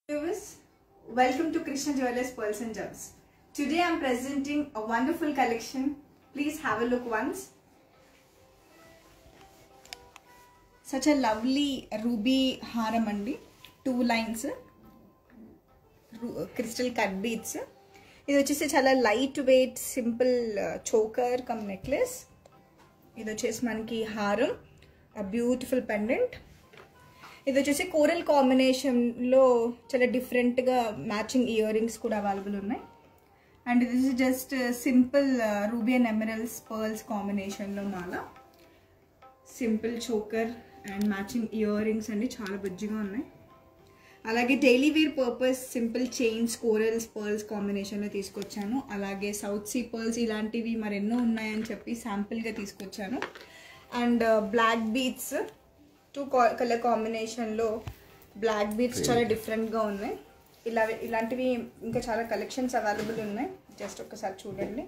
Viewers, welcome to Krishna Jewelers Pearls and Gems. Today I am presenting a wonderful collection. Please have a look once. Such a lovely ruby haram అండి two lines crystal cut beads ఇది వచ్చేసి చాలా light weight simple choker cum necklace ఇది వచ్చేసి మనకి హారం beautiful pendant ఇది వచ్చేసి కోరల్ కాంబినేషన్లో చాలా డిఫరెంట్గా మ్యాచింగ్ ఇయర్ రింగ్స్ కూడా అవైలబుల్ ఉన్నాయి అండ్ ఇది is just simple ruby and emeralds pearls కాంబినేషన్లో మాల simple choker and matching earrings అండి చాలా బుజ్జిగా ఉన్నాయి అలాగే daily wear purpose simple chains corals pearls కాంబినేషన్లో తీసుకొచ్చాను అలాగే సౌత్ సీ పర్ల్స్ ఇలాంటివి మరెన్నో ఉన్నాయని చెప్పి శాంపుల్గా తీసుకొచ్చాను and black beads two colour కాంబినేషన్లో బ్లాక్ బీట్స్ చాలా డిఫరెంట్గా ఉన్నాయి ఇలా ఇలాంటివి ఇంకా చాలా కలెక్షన్స్ అవైలబుల్ ఉన్నాయి జస్ట్ ఒకసారి చూడండి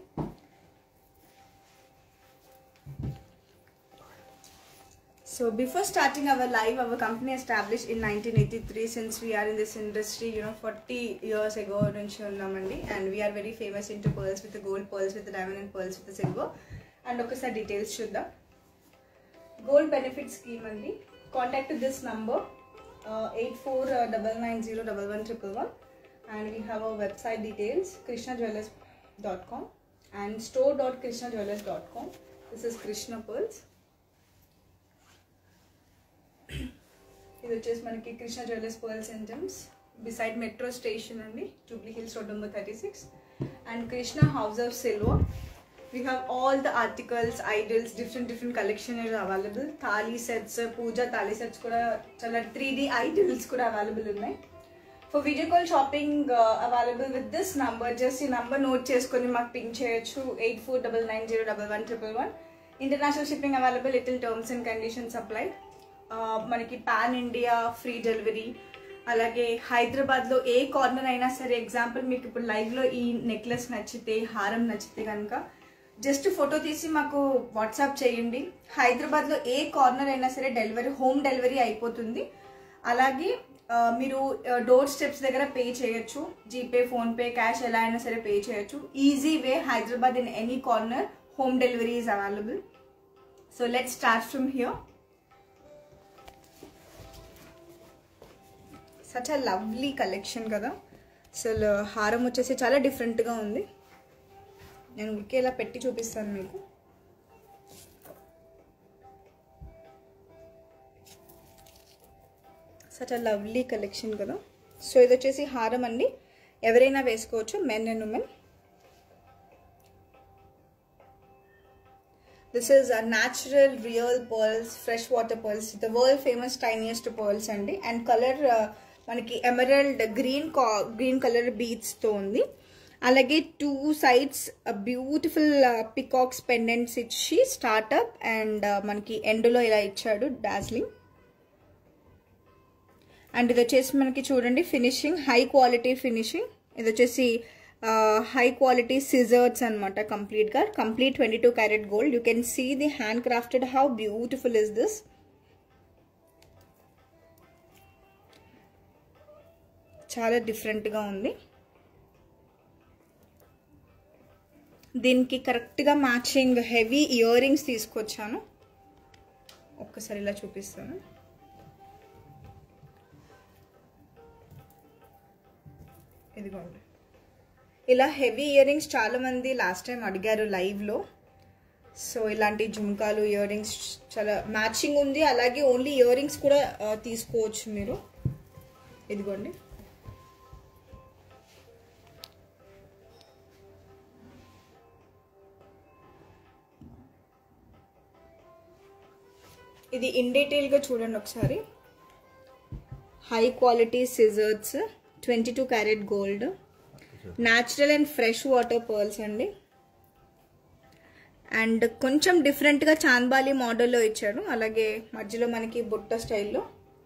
So before starting our live, our company established in 1983. Since we are in this industry, you know, 40 years ago, నుంచి ఉన్నామండి and we are very famous into pearls with the gold, pearls with the diamond and pearls with the silver. And ఒకసారి details చూద్దాం gold benefit scheme అండి contact this number eight four double nine zero double one triple one and we have our website details Krishna jewellers dot com and store dot Krishna jewellers dot com this is Krishna pearls ఇది వచ్చేసి మనకి Krishna jewellers pearls and gems beside metro station అండి Jubilee Hills road number thirty six and Krishna house of silver we have all the articles idols different different collection available thali sets puja thali sets కూడా చాలా three D idols కూడా available ఉన్నాయి for video call shopping available with this number just ఈ number note చేసుకొని మాకు ping చేయొచ్చు eight four double nine zero double one triple one international shipping available little terms and conditions apply మనకి pan India free delivery అలాగే హైదరాబాద్లో ఏ corner అయినా సరే example మీకు ఇప్పుడు లైవ్లో ఈ నెక్లెస్ నచ్చితే హారం నచ్చితే కనుక జస్ట్ ఫోటో తీసి మాకు వాట్సాప్ చేయండి హైదరాబాద్లో ఏ కార్నర్ అయినా సరే డెలివరీ హోమ్ డెలివరీ అయిపోతుంది అలాగే మీరు డోర్ స్టెప్స్ దగ్గర పే చేయొచ్చు జీపే ఫోన్పే క్యాష్ ఎలా అయినా సరే పే చేయొచ్చు easy way Hyderabad in any corner home delivery is available so let start from here such a lovely collection కదా అసలు హారం వచ్చేసి చాలా డిఫరెంట్గా ఉంది నేను ఉడికే ఇలా పెట్టి చూపిస్తాను మీకు సచ్ అ లవ్లీ కలెక్షన్ కదా సో ఇది వచ్చేసి హారం అండి ఎవరైనా వేసుకోవచ్చు men and women this is a natural real pearls fresh water pearls the world famous tiniest pearls అండి అండ్ కలర్ మనకి ఎమరల్డ్ గ్రీన్ గ్రీన్ కలర్ బీట్స్తో ఉంది అలాగే two sides beautiful peacocks pendants ఇచ్చి స్టార్ట్అప్ అండ్ మనకి ఎండ్లో ఇలా ఇచ్చాడు డార్జిలింగ్ అండ్ ఇది వచ్చేసి మనకి చూడండి ఫినిషింగ్ హై క్వాలిటీ ఫినిషింగ్ ఇది వచ్చేసి హై క్వాలిటీ సిజర్స్ అనమాట కంప్లీట్గా complete twenty two carat gold you can see the handcrafted how beautiful is this చాలా డిఫరెంట్గా ఉంది దీనికి కరెక్ట్గా మ్యాచింగ్ హెవీ ఇయర్ రింగ్స్ తీసుకొచ్చాను ఒక్కసారి ఇలా చూపిస్తాను ఇదిగోండి ఇలా హెవీ ఇయర్ రింగ్స్ చాలామంది లాస్ట్ టైం అడిగారు లైవ్లో సో ఇలాంటి జుమ్కాలు ఇయర్ రింగ్స్ చాలా మ్యాచింగ్ ఉంది అలాగే ఓన్లీ ఇయర్ రింగ్స్ కూడా తీసుకోవచ్చు మీరు ఇదిగోండి ఇది ఇన్ డీటెయిల్గా చూడండి ఒకసారి high quality scissors twenty two carat gold natural and fresh water pearls అండి అండ్ కొంచెం డిఫరెంట్గా చాంద్బాలి మోడల్లో ఇచ్చాడు అలాగే మధ్యలో మనకి బుట్ట స్టైల్లో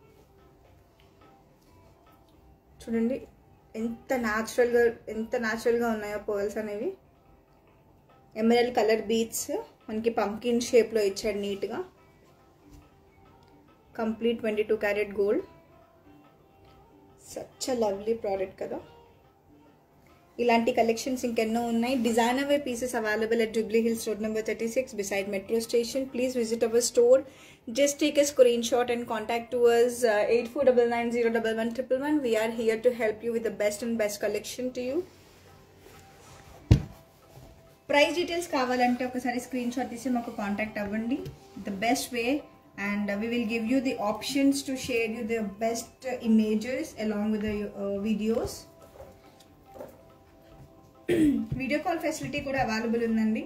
చూడండి ఎంత న్యాచురల్గా ఎంత న్యాచురల్గా ఉన్నాయో పర్ల్స్ అనేవి ఎమరల్ కలర్ బీట్స్ మనకి పంకిన్ షేప్లో ఇచ్చాడు నీట్గా complete twenty two carat gold such lovely product కదా ఇలాంటి కలెక్షన్స్ ఇంకెన్నో ఉన్నాయి designer wear pieces available at Jubilee Hills road number thirty six beside metro station please visit our store just take a screenshot and contact to us eight four double nine zero double one triple one we are here to help you with the best and best collection to you price details కావాలంటే ఒకసారి screenshot తీసి మాకు contact అవ్వండి the best way and we will give you the options to share you the best images along with the videos video call facility కూడా available ఉందండి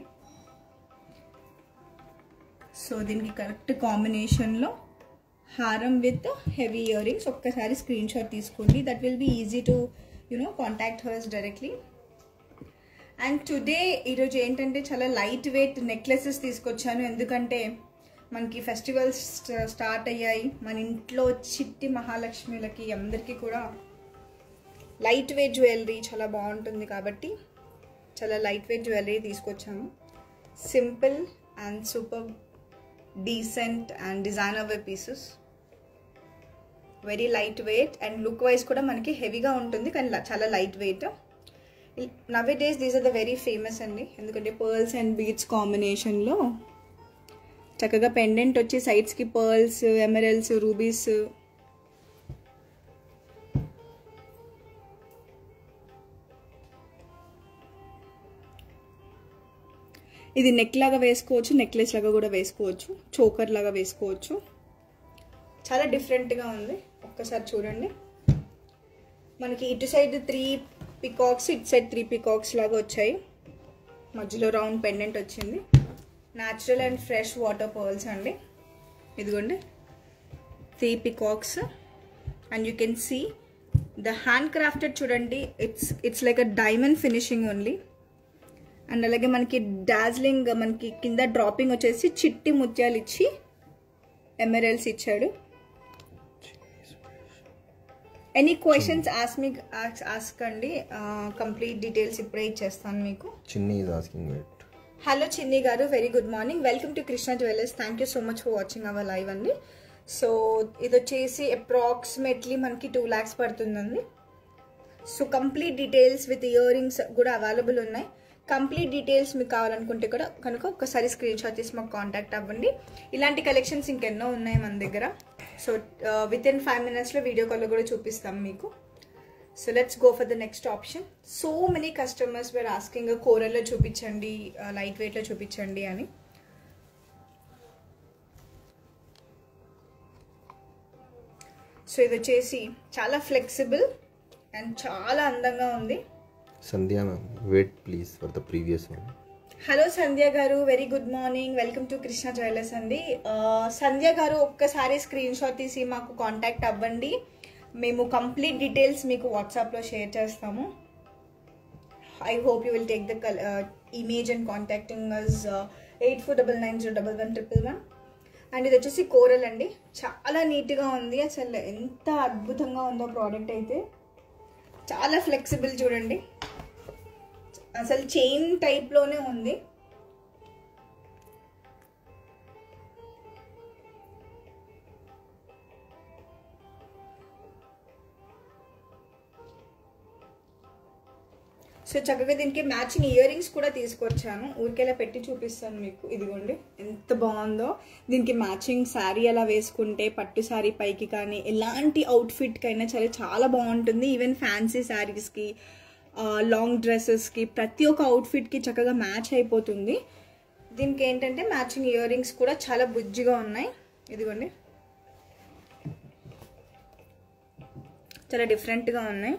so దీనికి correct కాంబినేషన్లో హారం విత్ హెవీ ఇయర్ రింగ్స్ ఒక్కసారి screenshot తీసుకోండి that will be easy to you know contact hers directly and today ఈరోజు ఏంటంటే చాలా లైట్ వెయిట్ నెక్లెసెస్ తీసుకొచ్చాను ఎందుకంటే మనకి ఫెస్టివల్స్ స్టార్ట్ అయ్యాయి మన ఇంట్లో చిట్టి మహాలక్ష్మిలకి అందరికీ కూడా లైట్ వెయిట్ జ్యువెలరీ చాలా బాగుంటుంది కాబట్టి చాలా లైట్ వెయిట్ జ్యువెలరీ తీసుకొచ్చాము simple and super decent and designer wear pieces very light weight and look wise కూడా మనకి హెవీగా ఉంటుంది కానీ చాలా light weight nowadays these are the very famous అండి ఎందుకంటే పర్ల్స్ అండ్ బీడ్స్ కాంబినేషన్లో చక్కగా పెండెంట్ వచ్చి సైడ్స్కి పర్ల్స్ ఎమరల్స్ రూబీస్ ఇది నెక్ లాగా వేసుకోవచ్చు నెక్లెస్ లాగా కూడా వేసుకోవచ్చు చోకర్ లాగా వేసుకోవచ్చు చాలా డిఫరెంట్గా ఉంది ఒక్కసారి చూడండి మనకి ఇటు సైడ్ త్రీ పికాక్స్ ఇటు సైడ్ త్రీ పికాక్స్ లాగా వచ్చాయి మధ్యలో రౌండ్ పెండెంట్ వచ్చింది natural and fresh water pearls అండి ఇదిగోండి three peacocks and you can see the handcrafted చూడండి it's it's like a diamond finishing only and అలాగే మనకి డార్జిలింగ్ మనకి కింద డ్రాపింగ్ వచ్చేసి చిట్టి ముత్యాలు ఇచ్చి ఎమరల్స్ ఇచ్చాడు any questions ask me ask అండి కంప్లీట్ డీటెయిల్స్ ఇప్పుడే ఇచ్చేస్తాను మీకు చిన్ని is asking it. Hello Chinni గారు very good morning welcome to Krishna jewellers thank you so much for watching our live అండి సో ఇది వచ్చేసి అప్రాక్సిమేట్లీ మనకి టూ ల్యాక్స్ పడుతుందండి so complete details with earrings కూడా అవైలబుల్ ఉన్నాయి కంప్లీట్ డీటెయిల్స్ మీకు కావాలనుకుంటే కూడా కనుక ఒకసారి స్క్రీన్ షాట్ తీసి మాకు కాంటాక్ట్ అవ్వండి ఇలాంటి కలెక్షన్స్ ఇంకెన్నో ఉన్నాయి మన దగ్గర సో విత్ ఇన్ ఫైవ్ మినిట్స్లో వీడియో కాల్లో కూడా చూపిస్తాం మీకు so let's go for the next option so many customers were asking కోరల్లో చూపించండి లైట్ వెయిట్లో చూపించండి అని సో ఇది వచ్చేసి చాలా ఫ్లెక్సిబుల్ అండ్ చాలా అందంగా ఉంది Sandhya ma'am, wait please for the previous one. Hello Sandhya గారు very good morning welcome to Krishna jewellers అండి ఆ, సంధ్య గారు ఒక్కసారి స్క్రీన్ షాట్ తీసి మాకు కాంటాక్ట్ అవ్వండి మేము కంప్లీట్ డీటెయిల్స్ మీకు వాట్సాప్లో షేర్ చేస్తాము I hope you will take the image and contacting us eight four double nine zero double one triple one and ఇది వచ్చేసి కోరల్ అండి చాలా నీట్గా ఉంది అసలు ఎంత అద్భుతంగా ఉందో ప్రోడక్ట్ అయితే చాలా ఫ్లెక్సిబుల్ చూడండి అసలు చైన్ టైప్లోనే ఉంది సో చక్కగా దీనికి మ్యాచింగ్ ఇయర్ రింగ్స్ కూడా తీసుకొచ్చాను ఊరికేలా పెట్టి చూపిస్తాను మీకు ఇదిగోండి ఎంత బాగుందో దీనికి మ్యాచింగ్ శారీ అలా వేసుకుంటే పట్టు శారీ పైకి కానీ ఎలాంటి అవుట్ఫిట్కి అయినా సరే చాలా బాగుంటుంది ఈవెన్ ఫ్యాన్సీ శారీస్కి లాంగ్ డ్రెస్సెస్కి ప్రతి ఒక్క అవుట్ఫిట్కి చక్కగా మ్యాచ్ అయిపోతుంది దీనికి ఏంటంటే మ్యాచింగ్ ఇయర్ రింగ్స్ కూడా చాలా బుజ్జిగా ఉన్నాయి ఇదిగోండి చాలా డిఫరెంట్గా ఉన్నాయి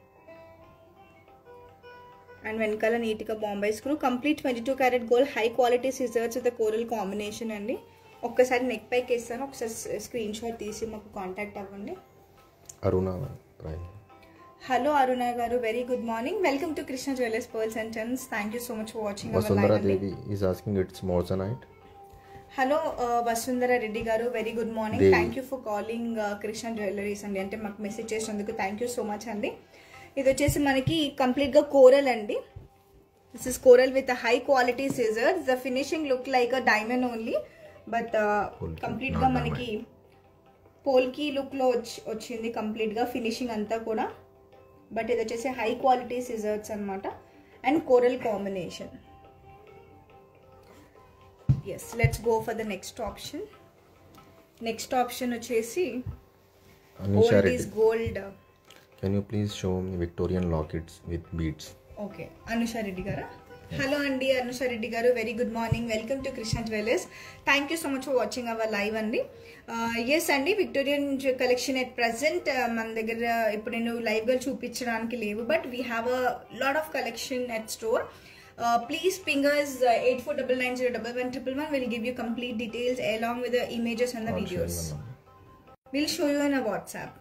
అండ్ వెనకాల నీట్గా Bombay screw complete twenty two carat gold high quality scissors with coral combination అండి ఒక్కసారి నెక్ పైకి వేస్తాను ఒకసారి స్క్రీన్ షాట్ తీసి మాకు కాంటాక్ట్ అవ్వండి Aruna ma'am, prime. Hello Aruna గారు very good morning welcome to Krishna jewellers pearls and tons thank you so much for watching Vasundhara Devi is asking it's moissanite. Hello Vasundhara Reddy గారు very good morning Devi. Thank you for calling Krishna jewelleries అండి అంటే మాకు message చేసినందుకు thank you so much అండి ఇది వచ్చేసి మనకి కంప్లీట్గా కోరల్ అండి this is coral with high quality scissors the finishing look like a diamond only but Full కంప్లీట్గా not మనకి పోల్కి లుక్లో వచ్చి వచ్చింది కంప్లీట్గా ఫినిషింగ్ అంతా కూడా బట్ ఇది వచ్చేసి హై క్వాలిటీ సిజర్స్ అనమాట and coral combination yes let's go for the next option next option వచ్చేసి Anusha old Reddy. Is gold Can you please show me Victorian lockets with beads? Okay Anusha Reddy గారా hello అండి అనుష రెడ్డి గారు very good morning welcome to Krishna jewellers thank you so much for watching our live అండి yes అండి Victorian collection at present మన దగ్గర ఇప్పుడు నేను లైవ్గా చూపించడానికి లేవు but we have a lot of collection at store please ping us eight four double nine zero double one triple one will give you complete details along with the images and the I'll show you videos now. Will show you in a WhatsApp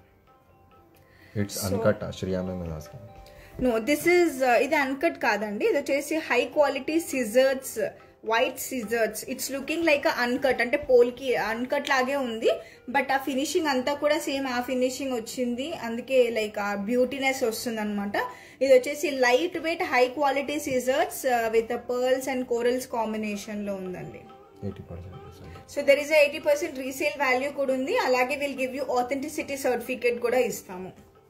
It's So- uncut, Shriya ma'am is asking. No this is ఇది uncut కాదండి ఇది వచ్చేసి high quality scissors white scissors it's looking like uncut అంటే పోల్కి uncut లాగే ఉంది but ఆ finishing అంతా కూడా సేమ్ ఆ ఫినిషింగ్ వచ్చింది అందుకే లైక్ ఆ బ్యూటీనెస్ వస్తుంది అనమాట ఇది వచ్చేసి light weight high quality scissors with pearls and corals combination లో ఉందండి 80% discount. So there is eighty percent resale value కూడా ఉంది అలాగే will give you authenticity certificate కూడా ఇస్తాము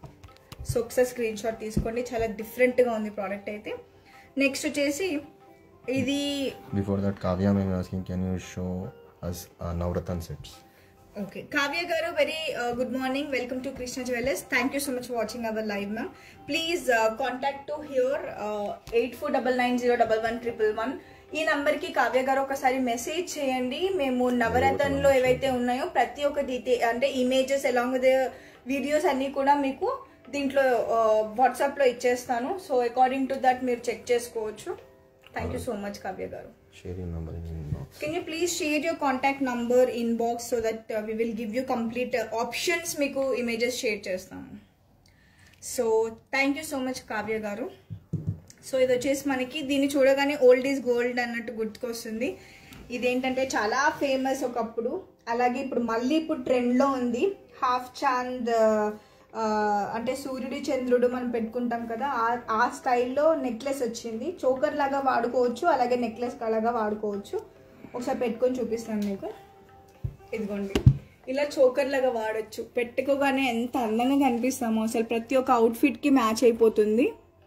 సో ఒకసారి స్క్రీన్ షాట్ తీసుకోండి చాలా డిఫరెంట్గా ఉంది ప్రోడక్ట్ అయితే నెక్స్ట్ వచ్చేసి ఇది Before that, Kavya ma'am is asking, can you show us uh, Navratan sets? Okay Kavya గారు very good morning welcome to Krishna jewellers thank you so much watching our live ma'am please contact to here eight four double nine zero double one triple one ఈ నంబర్కి కావ్య గారు ఒకసారి message చేయండి మేము నవరత్నంలో ఏవైతే ఉన్నాయో ప్రతి ఒక్క డీటెయిల్ అంటే ఇమేజెస్ అలాంగ్ విత్ వీడియోస్ అన్నీ కూడా మీకు దీంట్లో వాట్సాప్లో ఇచ్చేస్తాను సో అకార్డింగ్ టు దట్ మీరు చెక్ చేసుకోవచ్చు thank you so much Kavya గారు Share your number in inbox. Can you please share your contact number inbox so that uh, we will give you complete uh, options మీకు images share చేస్తాము so thank you so much Kavya గారు so ఇది వచ్చేసి మనకి దీన్ని చూడగానే old is gold అన్నట్టు గుర్తుకొస్తుంది ఇదేంటంటే చాలా ఫేమస్ ఒకప్పుడు అలాగే ఇప్పుడు మళ్ళీ ఇప్పుడు ట్రెండ్లో ఉంది హాఫ్ చాంద్ ఆ, అంటే సూర్యుడు చంద్రుడు మనం పెట్టుకుంటాం కదా ఆ- ఆ స్టైల్లో నెక్లెస్ వచ్చింది చోకర్ లాగా వాడుకోవచ్చు అలాగే నెక్లెస్ లాగా వాడుకోవచ్చు ఒకసారి పెట్టుకొని చూపిస్తాను మీకు ఇదిగోండి ఇలా చోకర్ లాగా వాడచ్చు పెట్టుకోగానే ఎంత అందంగా కనిపిస్తామో అసలు ప్రతి ఒక్క అవుట్ఫిట్కి మ్యాచ్ అయిపోతుంది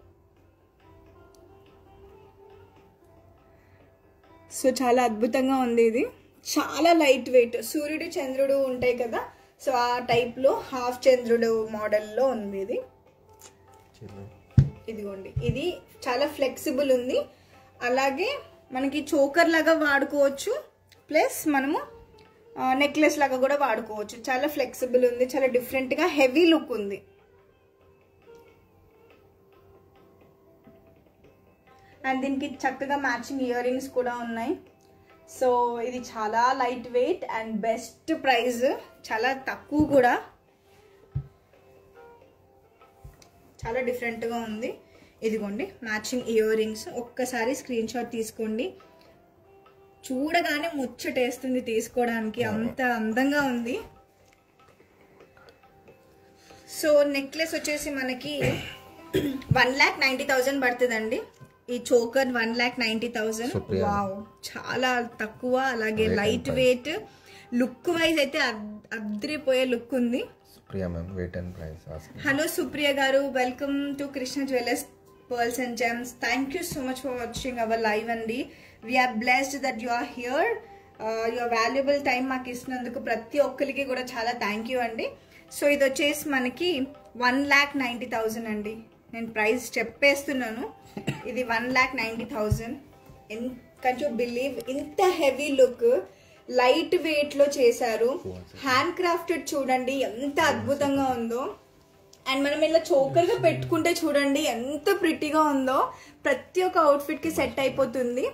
సో చాలా అద్భుతంగా ఉంది ఇది చాలా లైట్ వెయిట్ సూర్యుడు చంద్రుడు ఉంటాయి కదా సో ఆ టైప్లో హాఫ్ చంద్రుడు మోడల్లో ఉంది ఇది ఇదిగోండి ఇది చాలా ఫ్లెక్సిబుల్ ఉంది అలాగే మనకి చోకర్ లాగా వాడుకోవచ్చు ప్లస్ మనము నెక్లెస్ లాగా కూడా వాడుకోవచ్చు చాలా ఫ్లెక్సిబుల్ ఉంది చాలా డిఫరెంట్గా హెవీ లుక్ ఉంది అండ్ దీనికి చక్కగా మ్యాచింగ్ ఇయర్ రింగ్స్ కూడా ఉన్నాయి సో ఇది చాలా light weight and best price చాలా తక్కువ కూడా చాలా డిఫరెంట్గా ఉంది ఇదిగోండి మ్యాచింగ్ ఇయర్ రింగ్స్ ఒక్కసారి స్క్రీన్ షాట్ తీసుకోండి చూడగానే ముచ్చటేస్తుంది తీసుకోవడానికి అంత అందంగా ఉంది సో నెక్లెస్ వచ్చేసి మనకి వన్ ల్యాక్ నైంటీ థౌజండ్ పడుతుందండి ఈ choker one lakh ninety thousand Supriya. Wow చాలా తక్కువ అలాగే Weight and light price. Weight look wise అయితే అద్- అద్రిపోయే లుక్ ఉంది Priya ma'am, weight and price asking. Hello Supriya గారు welcome to Krishna jewellers pearls and gems thank you so much for watching our live అండి we are blessed that you are here your valuable time మాకు ఇస్తున్నందుకు ప్రతి ఒక్కరికి కూడా చాలా thank you అండి so ఇది వచ్చేసి మనకి వన్ ల్యాక్ నైంటీ థౌజండ్ అండి నేను ప్రైస్ చెప్పేస్తున్నాను ఇది one lakh ninety thousand can you believe ఇంత హెవీ లుక్ లైట్ వెయిట్ లో చేశారు హ్యాండ్ క్రాఫ్టెడ్ చూడండి ఎంత అద్భుతంగా ఉందో అండ్ మనం ఇలా చోకర్ గా పెట్టుకుంటే చూడండి ఎంత ప్రిటీగా ఉందో ప్రతి ఒక్క అవుట్ఫిట్ కి సెట్ అయిపోతుంది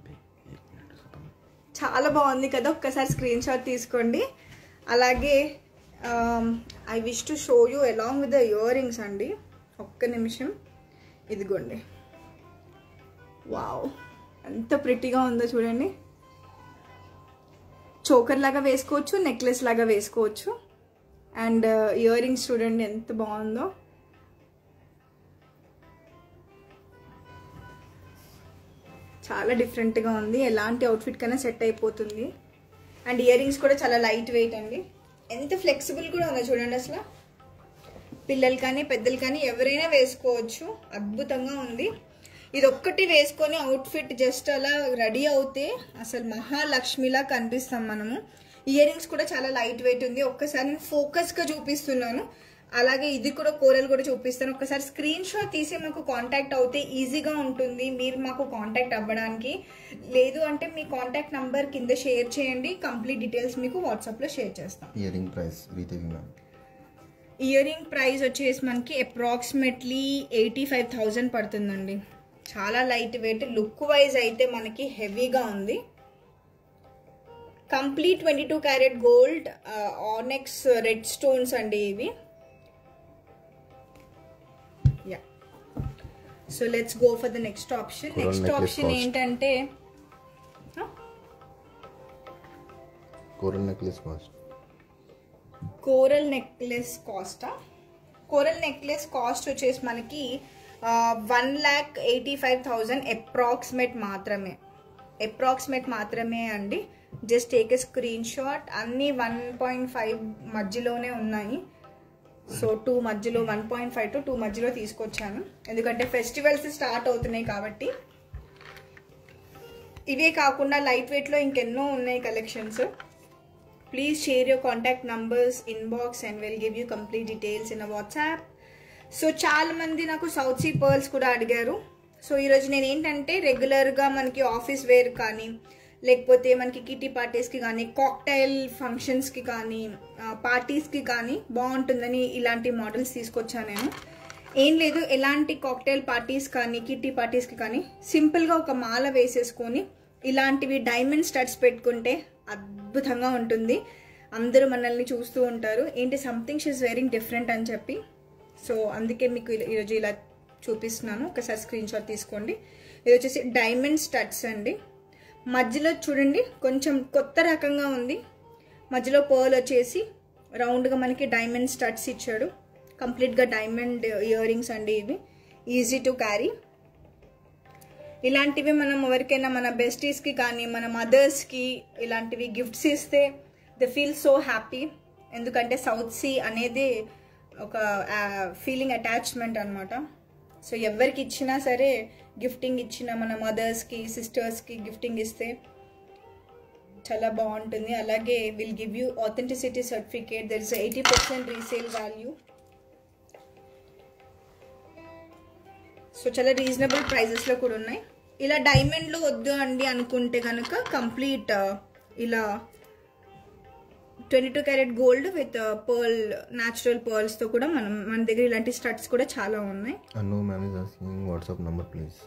చాలా బాగుంది కదా ఒక్కసారి స్క్రీన్ షాట్ తీసుకోండి అలాగే I wish to show you along with the earrings అండి ఒక్క నిమిషం ఇదిగోండి వావ్ ఎంత ప్రిటీగా ఉందో చూడండి చోకర్ లాగా వేసుకోవచ్చు నెక్లెస్ లాగా వేసుకోవచ్చు అండ్ ఇయర్ రింగ్స్ చూడండి ఎంత బాగుందో చాలా డిఫరెంట్గా ఉంది ఎలాంటి అవుట్ఫిట్ కైనా సెట్ అయిపోతుంది అండ్ ఇయర్ రింగ్స్ కూడా చాలా లైట్ వెయిట్ అండి ఎంత ఫ్లెక్సిబుల్ కూడా ఉందో చూడండి అసలు పిల్లలు కానీ పెద్దలు కానీ ఎవరైనా వేసుకోవచ్చు అద్భుతంగా ఉంది ఇది ఒక్కటి వేసుకొని అవుట్ఫిట్ జస్ట్ అలా రెడీ అవుతే అసలు మహాలక్ష్మిలా కనిపిస్తాం మనము ఇయర్ రింగ్స్ కూడా చాలా లైట్ వెయిట్ ఉంది ఒక్కసారి నేను ఫోకస్గా చూపిస్తున్నాను అలాగే ఇది కూడా కూరలు కూడా చూపిస్తాను ఒకసారి స్క్రీన్ షాట్ తీసి మాకు కాంటాక్ట్ అవుతే ఈజీగా ఉంటుంది మీరు మాకు కాంటాక్ట్ అవ్వడానికి లేదు అంటే మీ కాంటాక్ట్ నంబర్ కింద షేర్ చేయండి కంప్లీట్ డీటెయిల్స్ మీకు వాట్సాప్లో షేర్ చేస్తాం ఇయర్ రింగ్ ప్రైస్ రీతేవి మ్యామ్ ఇయర్ రింగ్ ప్రైస్ వచ్చేసి మనకి అప్రాక్సిమేట్లీ ఎయిటీ ఫైవ్ థౌజండ్ పడుతుందండి చాలా లైట్ వెయిట్ లుక్ వైజ్ అయితే మనకి హెవీగా ఉంది complete twenty two carat gold onyx red stones అండి ఇవి yeah so let's go for the next option Coral next necklace option cost. ఏంటంటే coral necklace cost coral necklace కాస్టా కోరల్ నెక్లెస్ కాస్ట్ వచ్చేసి మనకి one lakh eighty five thousand approximate మాత్రమే approximate మాత్రమే అండి just take a screenshot అన్నీ one point five మధ్యలోనే ఉన్నాయి సో టూ మధ్యలో one point five to two మధ్యలో తీసుకొచ్చాను ఎందుకంటే ఫెస్టివల్స్ స్టార్ట్ అవుతున్నాయి కాబట్టి ఇవే కాకుండా లైట్ వెయిట్లో ఇంకెన్నో ఉన్నాయి collections please share your contact numbers inbox and will give you complete details in WhatsApp so చాలా మంది నాకు సౌత్ సీ పర్ల్స్ కూడా అడిగారు సో ఈరోజు నేను ఏంటంటే రెగ్యులర్గా మనకి ఆఫీస్ వేర్ కానీ లేకపోతే మనకి కిటీ పార్టీస్కి కానీ కాక్టైల్ ఫంక్షన్స్కి కానీ పార్టీస్కి కానీ బాగుంటుందని ఇలాంటి మోడల్స్ తీసుకొచ్చాను నేను ఏం లేదు ఎలాంటి కాక్టైల్ పార్టీస్ కానీ కిట్టి పార్టీస్కి కానీ సింపుల్గా ఒక మాల వేసేసుకొని ఇలాంటివి డైమండ్ స్టడ్స్ పెట్టుకుంటే అద్భుతంగా ఉంటుంది అందరూ మనల్ని చూస్తూ ఉంటారు ఏంటి సంథింగ్ షీస్ వెరింగ్ డిఫరెంట్ అని చెప్పి సో అందుకే మీకు ఇలా- ఈరోజు ఇలా చూపిస్తున్నాను ఒకసారి స్క్రీన్ షాట్ తీసుకోండి ఇది వచ్చేసి డైమండ్ స్టడ్స్ అండి మధ్యలో చూడండి కొంచెం కొత్త రకంగా ఉంది మధ్యలో పర్ల్ వచ్చేసి రౌండ్గా మనకి డైమండ్ స్టడ్స్ ఇచ్చాడు కంప్లీట్గా డైమండ్ ఇయర్ రింగ్స్ అండి ఇవి ఈజీ టు క్యారీ ఇలాంటివి మనం ఎవరికైనా మన బెస్టీస్కి కానీ మన మదర్స్కి ఇలాంటివి గిఫ్ట్స్ ఇస్తే ద ఫీల్ సో హ్యాపీ ఎందుకంటే సౌత్ సీ అనేది ఒక ఫీలింగ్ అటాచ్మెంట్ అనమాట సో ఎవరికి ఇచ్చినా సరే గిఫ్టింగ్ ఇచ్చిన మన మదర్స్కి సిస్టర్స్కి గిఫ్టింగ్ ఇస్తే చాలా బాగుంటుంది అలాగే will give you authenticity certificate there is eighty percent resale value so చాలా రీజనబుల్ ప్రైజెస్లో కూడా ఉన్నాయి ఇలా డైమండ్లో వద్దు అండి అనుకుంటే కనుక కంప్లీట్ ఇలా twenty two carat gold with pearl natural పర్ల్స్తో కూడా మనం మన దగ్గర ఇలాంటి స్టడ్స్ కూడా చాలా ఉన్నాయి Annu ma'am is asking WhatsApp number please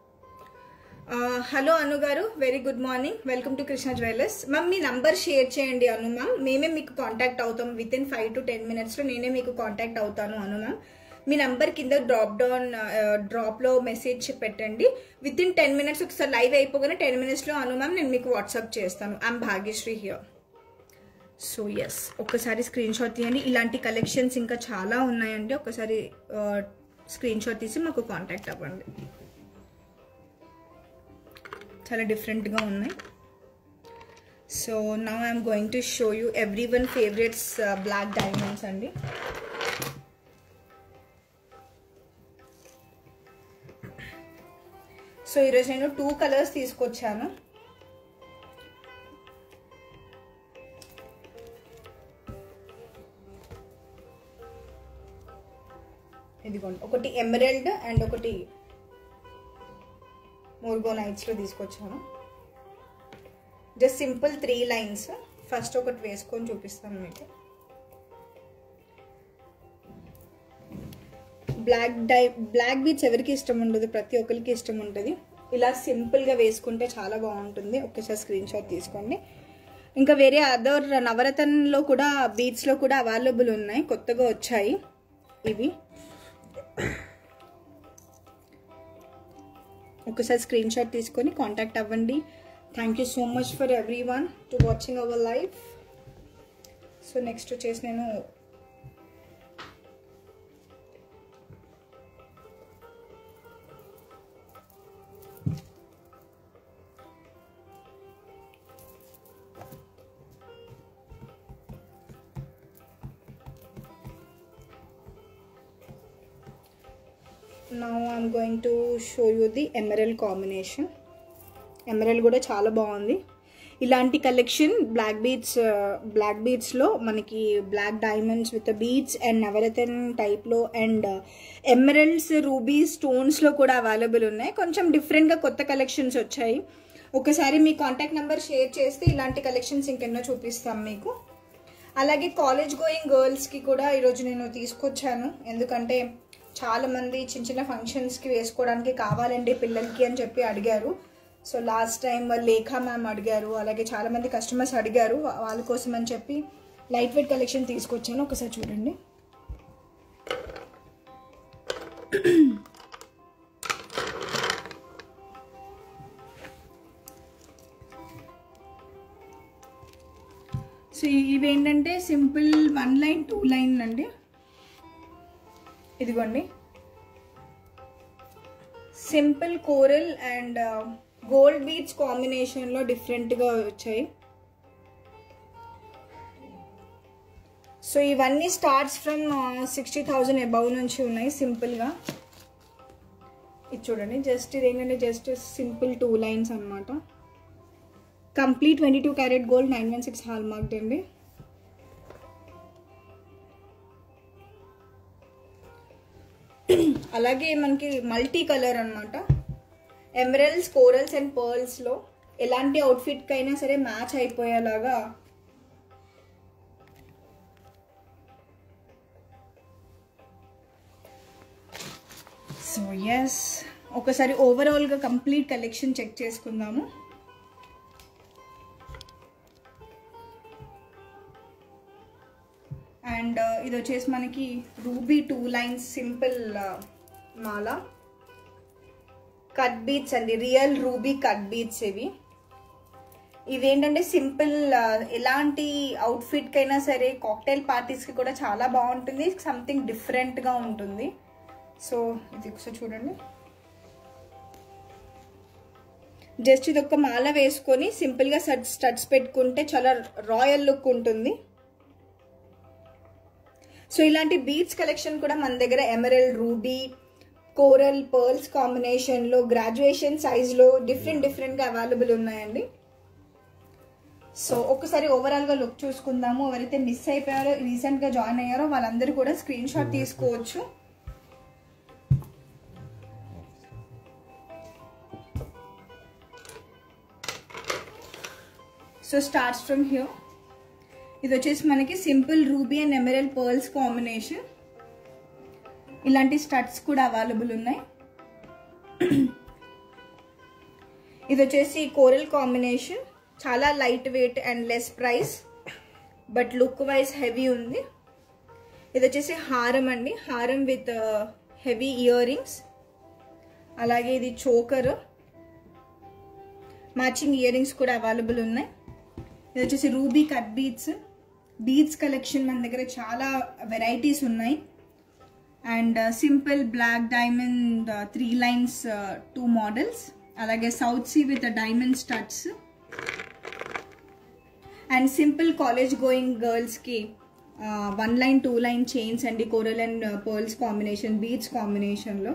hello Anu గారు very good morning welcome to Krishna jewellers ma'am మీ నంబర్ షేర్ చేయండి అను మ్యామ్ మేమే మీకు కాంటాక్ట్ అవుతాం within five to ten మినిట్స్లో నేనే మీకు కాంటాక్ట్ అవుతాను అను మ్యామ్ మీ నంబర్ కింద డ్రాప్ డౌన్ డ్రాప్లో మెసేజ్ పెట్టండి విత్ ఇన్ టెన్ మినిట్స్ ఒకసారి లైవ్ అయిపోగానే టెన్ మినిట్స్లో అను మ్యామ్ నేను మీకు వాట్సాప్ చేస్తాను I'm Bhagyashree here so yes ఒక్కసారి స్క్రీన్ షాట్ తీయండి ఇలాంటి కలెక్షన్స్ ఇంకా చాలా ఉన్నాయండి ఒకసారి స్క్రీన్ షాట్ తీసి మాకు కాంటాక్ట్ అవ్వండి చాలా డిఫరెంట్గా ఉన్నాయి so now I'm going to show you every one favourites black diamonds అండి సో ఈరోజు నేను టూ కలర్స్ తీసుకొచ్చాను ఇదిగోండి ఒకటి ఎమరల్డ్ అండ్ ఒకటి మోర్గో నైట్స్లో తీసుకొచ్చాను just simple three lines first ఒకటి వేసుకొని చూపిస్తాను మీకు బ్లాక్ డై బ్లాక్ బీట్స్ ఎవరికి ఇష్టం ఉండదు ప్రతి ఒక్కరికి ఇష్టం ఉంటుంది ఇలా సింపుల్గా వేసుకుంటే చాలా బాగుంటుంది ఒక్కసారి స్క్రీన్ షాట్ తీసుకోండి ఇంకా వేరే అదర్ నవరత్నంలో కూడా బీట్స్లో కూడా అవైలబుల్ ఉన్నాయి కొత్తగా వచ్చాయి ఇవి ఒకసారి స్క్రీన్ షాట్ తీసుకొని కాంటాక్ట్ అవ్వండి thank you so much for every one to watching our life so next వచ్చేసి నేను now I'm going to show you the emerald combination emerald కూడా చాలా బాగుంది ఇలాంటి కలెక్షన్ బ్లాక్ బీడ్స్ బ్లాక్ బీడ్స్లో మనకి black diamonds with beads and Navratan టైప్లో and emeralds ruby స్టోన్స్లో కూడా అవైలబుల్ ఉన్నాయి కొంచెం డిఫరెంట్గా కొత్త కలెక్షన్స్ వచ్చాయి ఒకసారి మీ కాంటాక్ట్ నెంబర్ షేర్ చేస్తే ఇలాంటి కలెక్షన్స్ ఇంకెన్నో చూపిస్తాం మీకు అలాగే కాలేజ్ గోయింగ్ గర్ల్స్కి కూడా ఈరోజు నేను తీసుకొచ్చాను ఎందుకంటే చాలా మంది చిన్న చిన్న ఫంక్షన్స్కి వేసుకోవడానికి కావాలండి పిల్లలకి అని చెప్పి అడిగారు so last time Lekha ma'am అడిగారు అలాగే చాలా మంది కస్టమర్స్ అడిగారు వా- వాళ్ళ కోసం అని చెప్పి లైట్ వెయిట్ కలెక్షన్ తీసుకొచ్చాను ఒకసారి చూడండి సో ఇవేంటంటే simple one line two line అండి ఇదిగోండి simple coral and gold beads కాంబినేషన్లో డిఫరెంట్గా వచ్చాయి సో ఇవన్నీ starts from sixty thousand above నుంచి ఉన్నాయి సింపుల్గా ఇది చూడండి జస్ట్ ఇది ఏంటంటే జస్ట్ సింపుల్ టూ లైన్స్ అన్నమాట complete twenty two carat gold nine one six hallmark అండి అలాగే మనకి మల్టీ కలర్ అనమాట ఎమరల్స్ కోరల్స్ అండ్ పర్ల్స్లో ఎలాంటి అవుట్ఫిట్కి అయినా సరే మ్యాచ్ అయిపోయేలాగా సో ఎస్ ఒకసారి ఓవరాల్గా కంప్లీట్ కలెక్షన్ చెక్ చేసుకుందాము అండ్ ఇది వచ్చేసి మనకి రూబీ టూ లైన్స్ సింపుల్ మాల కట్ బీట్స్ అండి రియల్ రూబీ కట్ బీట్స్ ఇవి ఇవేంటంటే సింపుల్ ఎలాంటి అవుట్ఫిట్కి అయినా సరే కాక్టైల్ పార్టీస్కి కూడా చాలా బాగుంటుంది సంథింగ్ డిఫరెంట్గా ఉంటుంది సో ఇది ఒకసారి చూడండి జస్ట్ ఇది ఒక మాల వేసుకొని సింపుల్గా స్టడ్స్ స్టడ్స్ పెట్టుకుంటే చాలా రాయల్ లుక్ ఉంటుంది సో ఇలాంటి బీట్స్ కలెక్షన్ కూడా మన దగ్గర ఎమరల్ రూబీ కోరల్ పర్ల్స్ కాంబినేషన్లో గ్రాడ్యుయేషన్ సైజ్లో డిఫరెంట్ డిఫరెంట్గా అవైలబుల్ ఉన్నాయండి సో ఒకసారి ఓవరాల్గా లుక్ చూసుకుందాము ఎవరైతే మిస్ అయిపోయారో రీసెంట్గా జాయిన్ అయ్యారో వాళ్ళందరూ కూడా స్క్రీన్ షాట్ తీసుకోవచ్చు సో స్టార్ట్స్ ఫ్రమ్ హియర్ ఇది వచ్చేసి మనకి simple ruby and emerald pearls combination ఇలాంటి స్టడ్స్ కూడా అవైలబుల్ ఉన్నాయి ఇది వచ్చేసి కోరల్ కాంబినేషన్ చాలా light weight and less price but look wise heavy ఉంది ఇది వచ్చేసి హారం అండి హారం విత్ హెవీ ఇయర్ రింగ్స్ అలాగే ఇది చోకర్ మ్యాచింగ్ ఇయర్ రింగ్స్ కూడా అవైలబుల్ ఉన్నాయి ఇది వచ్చేసి ruby cut beads beads collection మన దగ్గర చాలా వెరైటీస్ ఉన్నాయి and simple black diamond three lines two models అలాగే South Sea with diamond studs and simple college going గర్ల్స్కి one line two line chains అండి coral and pearls combination beads కాంబినేషన్లో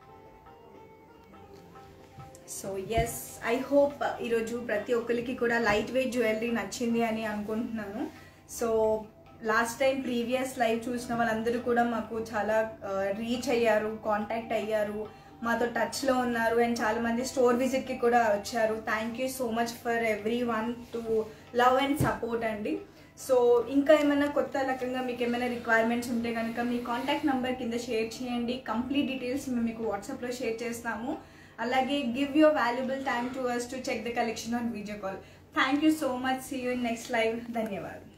so yes I hope ఈరోజు ప్రతి ఒక్కరికి కూడా light weight jewellery నచ్చింది అని అనుకుంటున్నాను so last time previous live చూసిన వాళ్ళందరూ కూడా మాకు చాలా రీచ్ అయ్యారు కాంటాక్ట్ అయ్యారు మాతో టచ్లో ఉన్నారు అండ్ చాలా మంది స్టోర్ విజిట్కి కూడా వచ్చారు thank you so much for every one to love and support అండి సో ఇంకా ఏమైనా కొత్త రకంగా మీకు ఏమైనా రిక్వైర్మెంట్స్ ఉంటే కనుక మీ కాంటాక్ట్ నెంబర్ కింద షేర్ చేయండి కంప్లీట్ డీటెయిల్స్ మేము మీకు వాట్సాప్లో షేర్ చేస్తాము అలాగే give your valuable time to us to check the collection on video call thank you so much see you in next live ధన్యవాదాలు